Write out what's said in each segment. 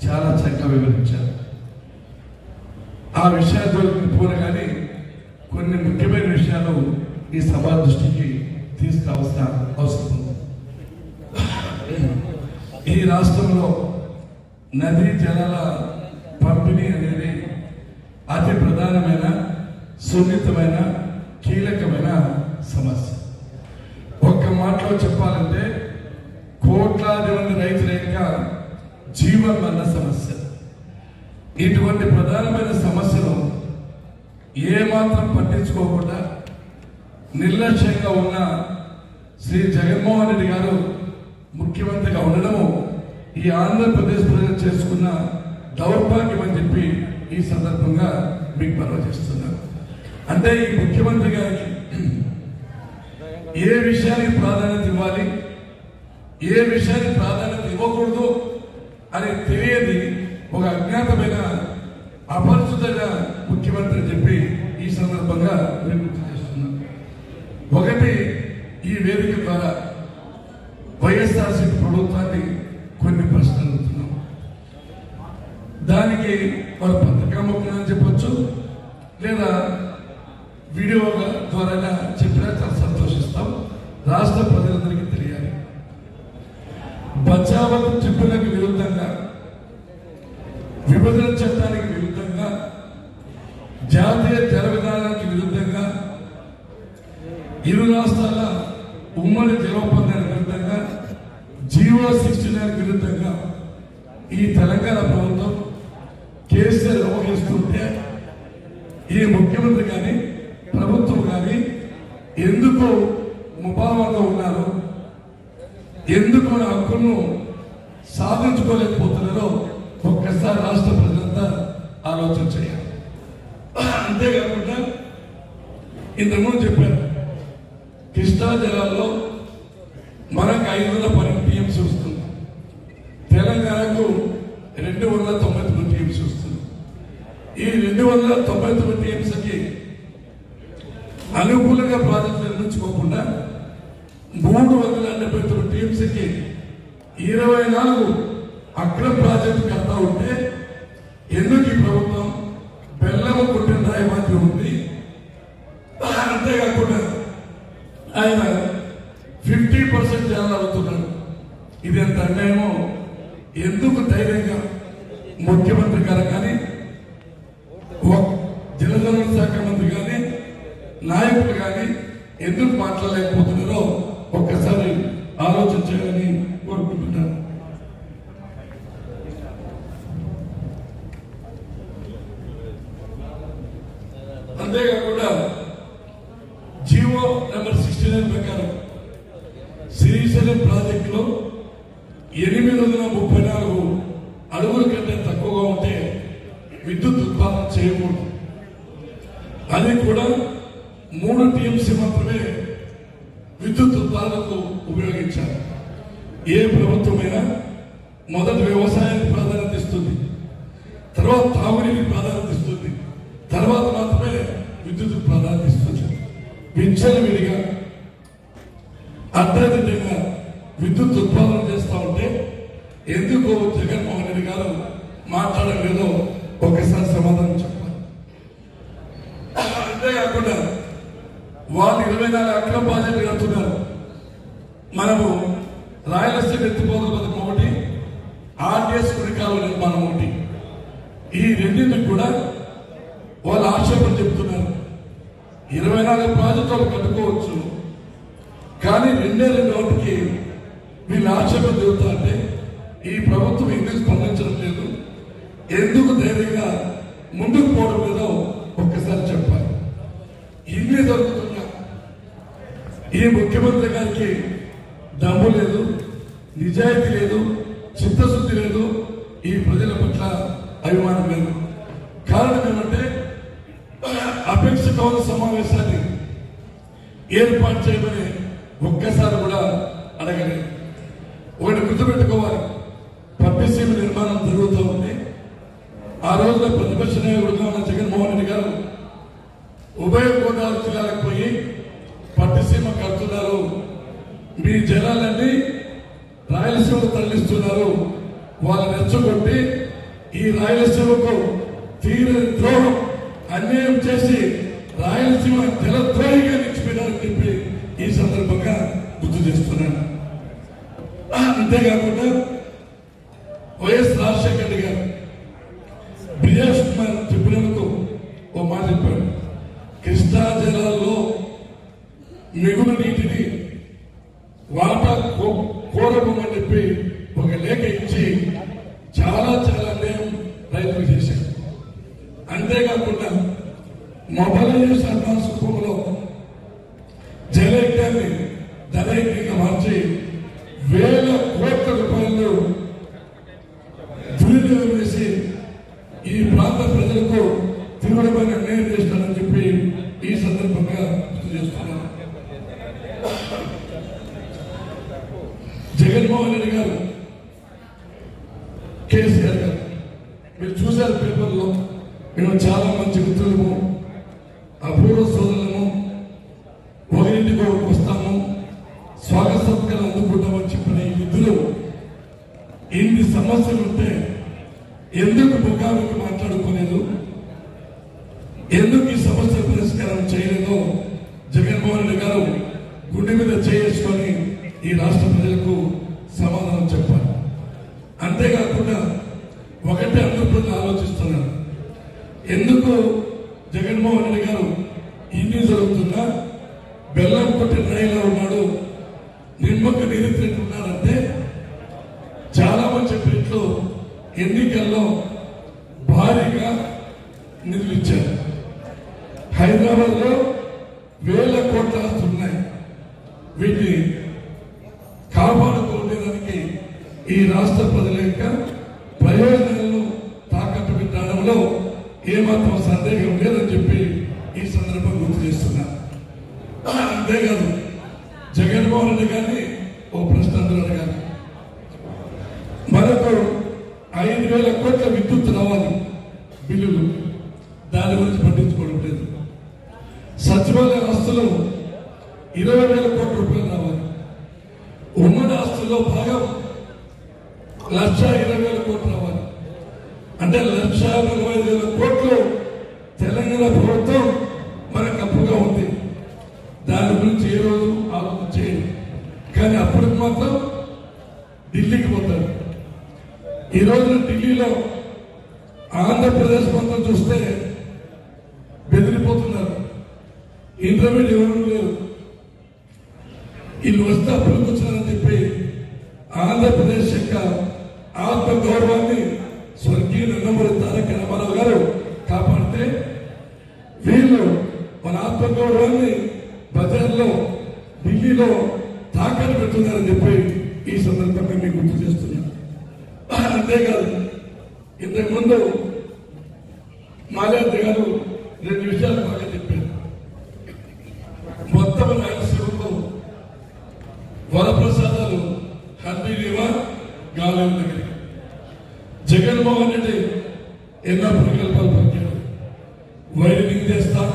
చాలా చక్కగా వివరించారు ఆ విషయాల జోలికి పోను కానీ కొన్ని ముఖ్యమైన విషయాలు ఈ సభ దృష్టికి తీసుకురావాల్సిన అవసరం ఉంది ఈ రాష్ట్రంలో నదీ జలాల పంపిణీ అనేది అతి ప్రధానమైన సున్నితమైన కీలకమైన సమస్య ఒక్క మాటలో చెప్పాలంటే కోట్లాది మంది రైతుల యొక్క జీవన మరణ సమస్య ఇటువంటి ప్రధానమైన సమస్యను ఏమాత్రం పట్టించుకోకుండా నిర్లక్ష్యంగా ఉన్న శ్రీ జగన్మోహన్ రెడ్డి గారు ముఖ్యమంత్రిగా ఉండడము ఈ ఆంధ్రప్రదేశ్ ప్రజలు చేసుకున్న దౌర్భాగ్యం అని చెప్పి ఈ సందర్భంగా మీకు మనవి చేస్తున్నాను అంటే ఈ ముఖ్యమంత్రి గారికి ఏ విషయానికి ప్రాధాన్యత ఇవ్వాలి ఏ విషయానికి ప్రాధాన్యత ఇవ్వకూడదు అని తెలియని ఒక అజ్ఞాతమైన అపరిచితమైన ముఖ్యమంత్రి అని చెప్పి ఈ సందర్భంగా నేను గుర్తు చేస్తున్నాను ఒకటి ఈ వేదిక ద్వారా వైఎస్ఆర్సీపీ ప్రభుత్వాన్ని కొన్ని ప్రశ్నలు అడుగుతున్నాం దానికి వారు పత్రికాముఖంగా చెప్పొచ్చు లేదా వీడియో ద్వారా చెప్పినా చాలా సంతోషిస్తాం రాష్ట్ర ప్రజలందరికీ తెలియాలి బచావత్ ట్రిబ్యునల్కి విరుద్ధంగా విభజన చట్టానికి విరుద్ధంగా జాతీయ జల విధానానికి విరుద్ధంగా ఇరు రాష్ట్రాల ఉమ్మడి జల ఒప్పందానికి విరుద్ధంగా జీవో సిక్స్టీ నైన్ విరుద్ధంగా ఈ తెలంగాణ ప్రభుత్వం కేసీఆర్ వ్యవహరిస్తుంటే ఈ ముఖ్యమంత్రి కానీ ప్రభుత్వం కానీ ఎందుకు ముభావంగా ఉన్నారు ఎందుకు మన హక్కును సాధించుకోలేకపోతున్నారో ఒక్కసారి రాష్ట్ర ప్రజలంతా ఆలోచన చేయాలి అంతేకాకుండా ఇంతకుముందు చెప్పారు కృష్ణా జిల్లాలో మనకు ఐదు వందల పన్నెండు టీఎంసీ వస్తుంది తెలంగాణకు రెండు వందల తొంభై తొమ్మిది టీఎంసీ వస్తుంది ఈ రెండు వందల తొంభై తొమ్మిది టీఎంసీకి అనుకూలంగా ప్రాజెక్టు నిర్మించుకోకుండా మూడు వందల డెబ్బై తొమ్మిది టీఎంసీకి ఇరవై నాలుగు అక్రమ ప్రాజెక్టు కడతా ఉంటే ఎందుకు ఈ ప్రభుత్వం బెల్లము కొట్టిన రాయి మాత్రం ఉంది అంతేకాకుండా ఆయన ఫిఫ్టీ పర్సెంట్ జనాలు అవుతున్నారు ఇది ఎంత అన్యాయమో ఎందుకు ధైర్యంగా ముఖ్యమంత్రి గారు కానీ ఒక జలవనరుల శాఖ మంత్రి కానీ నాయకులు కానీ ఎందుకు మాట్లాడలేకపోతున్నారో ఒక్కసారి ఆలోచన చేయాలని కోరుకుంటున్నాను అంతేకాకుండా జీవో నెంబర్ సిక్స్టీ నైన్ ప్రకారం శ్రీశైలం ప్రాజెక్టులో ఎనిమిది వందల ముప్పై నాలుగు అడుగుల కంటే తక్కువగా ఉంటే విద్యుత్ ఉత్పాదన చేయకూడదు అది కూడా మూడు టీఎంసీ మాత్రమే విద్యుత్ ఉత్పాదనకు ఉపయోగించాలి ఏ ప్రభుత్వమైనా మొదట వ్యవసాయానికి ప్రాధాన్యత ఇస్తుంది తర్వాత తాగునీటికి ప్రాధాన్యత ఇస్తుంది తర్వాత మాత్రమే విద్యుత్ ప్రాధాన్యత ఇస్తుంది విచ్చలవిడిగా అత్యధికంగా విద్యుత్ ఉత్పాదన చేస్తా ఉంటే ఎందుకు జగన్మోహన్ రెడ్డి గారు మాట్లాడలేదో ఒకసారి సమాధానం చెప్పాలి అంతేకాకుండా వాళ్ళు ఇరవై నాలుగు అక్రమ ప్రాజెక్టులు కడుతున్నారు మనము రాయలసీమ ఎత్తిపోతల పథకం ఒకటి ఆర్టీఎస్ కుడికాల నిర్మాణం ఒకటి ఈ రెండింటికి కూడా వాళ్ళు ఆక్షేపణ చెప్తున్నారు ఇరవై నాలుగు ప్రాజెక్టులు కట్టుకోవచ్చు కానీ రెండే రెండు ఒకటికి వీళ్ళు ఆక్షేపణ చెబుతా అంటే ఈ ప్రభుత్వం ఎందుకు స్పందించడం లేదు ఎందుకు ధైర్యంగా ముందుకు పోవడం లేదో ఒక్కసారి చెప్పాలి ఇన్ని దొరుకుతున్నా ఈ ముఖ్యమంత్రి గారికి దమ్ము లేదు నిజాయితీ లేదు చిత్తశుద్ధి లేదు ఈ ప్రజల పట్ల అభిమానం లేదు కారణం ఏమంటే అపేక్ష కౌన సమావేశాన్ని ఏర్పాటు చేయమని ఒక్కసారి కూడా అడగలేదు ఒకటి గుర్తుపెట్టుకోవాలి పట్టిసీమ నిర్మాణం జరుగుతూ ఉంది ఆ రోజున ప్రతిపక్ష నాయకుడుగా ఉన్న జగన్మోహన్ రెడ్డి గారు ఉభయ గోదావరి జిల్లాలకు పోయి పట్టిసీమ కడుతున్నారు మీ జనాలన్నీ రాయలసీమకు తరలిస్తున్నారు వాళ్ళని రెచ్చగొట్టి ఈ రాయలసీమకు తీరని ద్రోహం అన్యాయం చేసి రాయలసీమ జలద్రోహిగా నిలిచిపోయినారని చెప్పి ఈ సందర్భంగా గుర్తు చేస్తున్నాను ఆ, అంతేకాకుండా వైఎస్ రాజశేఖర రెడ్డి గారు బ్రిజేష్ కుమార్ చెప్పినందుకు ఓ మాట చెప్పాడు కృష్ణా జలాల్లో మిగులు నీటిని వాటా కో- కోరమని చెప్పి ఒక లేఖ ఇచ్చి చాలా చాలా అన్యాయం రైతులు చేశారు అంతేకాకుండా మొబైల్ సర్వాస్ భూమిలో జలయజ్ఞాన్ని ధనయజ్ఞంగా మార్చి వేల కోట్ల రూపాయలు దుర్వినియోగం చేసి ఈ ప్రాంత ప్రజలకు తీవ్రమైన అన్యాయం చేస్తారని చెప్పి ఈ సందర్భంగా గుర్తు చేస్తున్నాను జగన్మోహన్ రెడ్డి గారు కేసీఆర్ గారు మీరు చూశారు పేపర్లో మేము చాలా మంచి మిత్రులము అపూర్వ సోదరులము ఒకరింటికి ఒకరికి వస్తాము స్వాగత సత్కారం అందుకుంటామని చెప్పిన ఈ విధులు ఇన్ని సమస్యలు ఉంటే ఎందుకు ముఖాముఖి మాట్లాడుకోలేదు ఎందుకు ఈ సమస్య పరిష్కారం చేయలేదో జగన్మోహన్ రెడ్డి గారు గుండె మీద చేసుకొని ఈ రాష్ట్ర ప్రజలకు సమాధానం చెప్పాలి అంతేకాకుండా ఒకటే అందరూ ప్రజలు ఆలోచిస్తున్నారు ఎందుకు జగన్మోహన్ రెడ్డి గారు ఇన్ని జరుగుతున్నా బెల్లం కొట్టి రాయిలా ఉన్నాడు నిమ్మక నిరుతున్నారంటే చాలా మంది చెప్పినట్లు ఎన్నికల్లో భారీగా నిధులు ఇచ్చారు హైదరాబాద్ లో వేల కోట్ల ఆస్తులు ఉన్నాయి వీటిని కాపాడుకోవడానికి ఈ రాష్ట్ర ప్రజల యొక్క ప్రయోజనాలను తాకట్టు పెట్టడంలో ఏమాత్రం సందేహం లేదని చెప్పి ఈ సందర్భంగా గుర్తు చేస్తున్నా అంతేకాదు జగన్మోహన్ రెడ్డి గారిని ఓ ప్రశ్న అందరూ అడగాలి మనకు ఐదు వేల కోట్ల విద్యుత్ రావాలి బిల్లులు దాని గురించి పట్టించుకోవడం లేదు సచివాలయ ఆస్తులు ఇరవై వేల కోట్ల రూపాయలు రావాలి ఉమ్మడి ఆస్తుల్లో భాగం లక్ష ఇరవై వేల కోట్లు రావాలి అంటే లక్ష నలభై ఐదు వేల కోట్లు తెలంగాణ ప్రభుత్వం మనకు అప్పుగా ఉంది దాని గురించి ఏ రోజు ఆలోచన చేయదు కానీ అప్పటికి మాత్రం ఢిల్లీకి పోతారు ఈ రోజు ఢిల్లీలో ఆంధ్రప్రదేశ్ మొత్తం చూస్తే బెదిరిపోతున్నారు ఇంటర్వ్యూలు ఎవరు లేరు వీళ్ళు వస్తే అప్పులకు వచ్చారని చెప్పి ఆంధ్రప్రదేశ్ యొక్క ఆత్మ గౌరవాన్ని స్వర్గీయ నందమూరి తారక రామారావు గారు కాపాడితే వీళ్ళు మన ఆత్మ గౌరవాన్ని బజార్లో ఢిల్లీలో తాకట్టు పెడుతున్నారని చెప్పి ఈ సందర్భంగా మీకు గుర్తు చేస్తున్నాను అంతేకాదు ఇంతకు ముందు మాల్యాద్రి గారు రెండు విషయాలు బాగా చెప్పారు మొత్తం రాయలసీమకు వరప్రసాదాలు హందీనివా గాలి దగ్గర జగన్మోహన్ రెడ్డి ఎన్నో ప్రకల్పాలు పలికాడు వైరింగ్ చేస్తా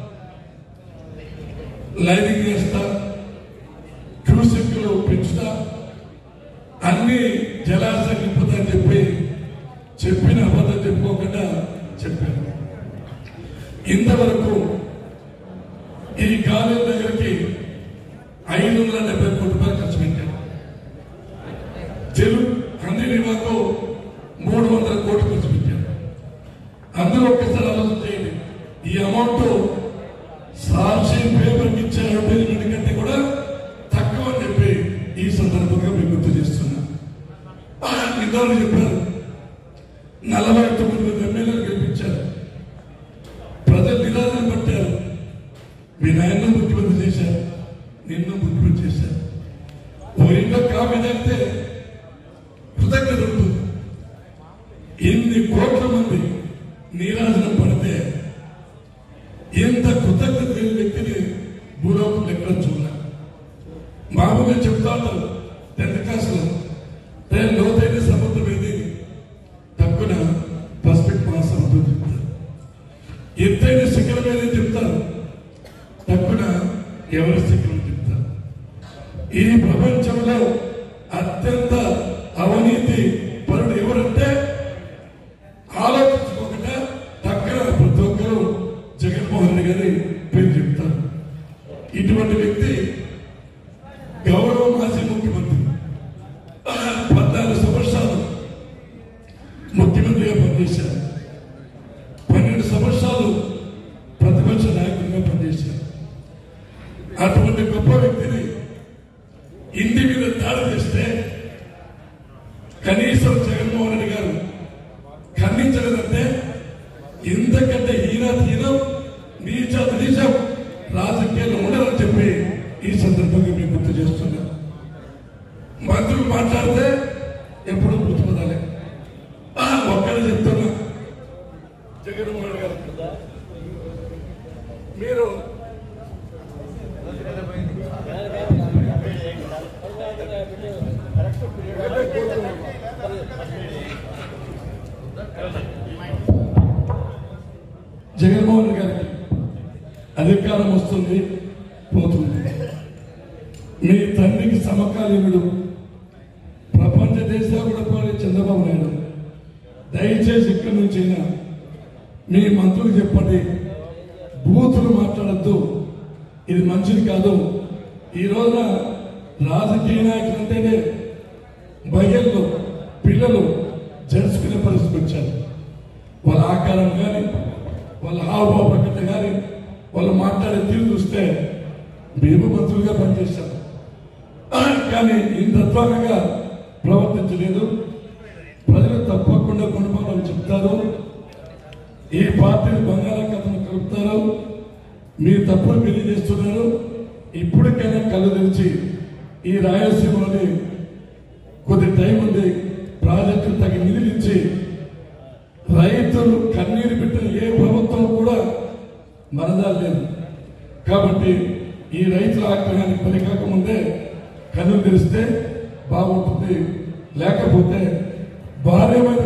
లైనింగ్ చేస్తా క్యూసెక్లు పెంచుతా అన్ని జలాశయం నింపుతాని చెప్పి చెప్పిన అబద్ధం చెప్పుకోకుండా చెప్పారు ఇంతవరకు ఈ కాలేజ్ దగ్గరికి ఐదు వందల డెబ్బై కోట్ల రూపాయలు ఖర్చు పెట్టారు తెలుగు కందినివాకు మూడు వందల కోట్లు ఖర్చు పెట్టారు అందరూ ఒక్కసారి ఆలోచన చేయండి ఈ అమౌంట్ సాక్షి పేపర్ ఇచ్చే అడ్వర్టైజ్మెంట్ కంటే కూడా తక్కువ అని చెప్పి ఈ సందర్భంగా మీకు గుర్తు చేస్తున్నా ఇందరూ చెప్పారు నలభై తొమ్మిది మంది ఎమ్మెల్యేలు గెలిపించారు ప్రజలు నిరాశ పట్టారు మీ నాయన ముఖ్యమంత్రి చేశారు నిన్ను ముఖ్యమంత్రి చేశారు ఓ ఇంట్లో కాపీ తాగితే కృతజ్ఞత ఉంటుంది ఎన్ని కోట్ల మంది నీరాజనం పడితే ఇంత కృతజ్ఞత లేని వ్యక్తిని భూలోకం ఎక్కడ చూడాలి మామూలుగా చెప్తా ఉంటారు టెన్త్ క్లాస్లో నేను లోతైన సముద్రం ఏది తక్కువ పసిఫిక్ మహాసముద్రం చెప్తారు ఎత్తైన శిఖరం ఏది చెప్తారు తక్కువ ఎవరి శిఖరం చెప్తారు ఈ ప్రపంచంలో అత్యంత అవినీతి పరుడు ఎవరంటే పనిచేశారు పన్నెండు సంవత్సరాలు ప్రతిపక్ష నాయకుడిగా పనిచేశారు అటువంటి గొప్ప వ్యక్తిని ఇంటి మీద దాడి చేస్తే కనీసం జగన్మోహన్ రెడ్డి గారు ఖండించలేదంటే ఇంతకంటే హీన హీనం నీచ నీచం రాజకీయాలు ఉండదని చెప్పి ఈ సందర్భంగా మీకు గుర్తు చేస్తున్నా మంత్రులు మాట్లాడితే ఎప్పుడు గుర్తుపడాలి ఒక్కడే చెప్తున్నా జగన్మోహన్ రెడ్డి గారు మీరు జగన్మోహన్ రెడ్డి గారికి అధికారం వస్తుంది పోతుంది మీ తండ్రికి సమకాలీనుడు ప్రపంచ దేశాలు కూడా పోలే చంద్రబాబు నాయుడు దయచేసి ఇక్కడి నుంచి అయినా మీ మంత్రులు చెప్పండి బూతులు మాట్లాడద్దు ఇది మంచిది కాదు ఈ రోజున రాజకీయ నాయకులు అంటేనే బయళ్ళు పిల్లలు జరుచుకునే పరిస్థితికి వచ్చారు వాళ్ళ ఆకారం కానీ వాళ్ళ హావభావ ప్రకటన కానీ వాళ్ళు మాట్లాడే తీరు చూస్తే మేము మంత్రులుగా పనిచేశాం ఆ, కానీ ఇంత అధ్వానంగా ప్రవర్తించలేదు ప్రజలు తప్పకుండా గుణపాఠం చెప్తారు ఈ పార్టీని బంగాళాఖాతం కలుపుతారు మీ తప్పులు మీరు చేస్తున్నారు ఇప్పటికైనా కళ్ళు తెరిచి ఈ రాయలసీమలోని కొద్ది టైం ఉంది ప్రాజెక్టులు తగిన నిధులు ఇచ్చి రైతులు కన్నీరు పెట్టిన ఏ ప్రభుత్వం కూడా మరదాలేదు కాబట్టి ఈ రైతుల ఆగ్రహానికి పని కాకముందే కన్ను తెరిస్తే బాగుంటుంది లేకపోతే భార్యమైన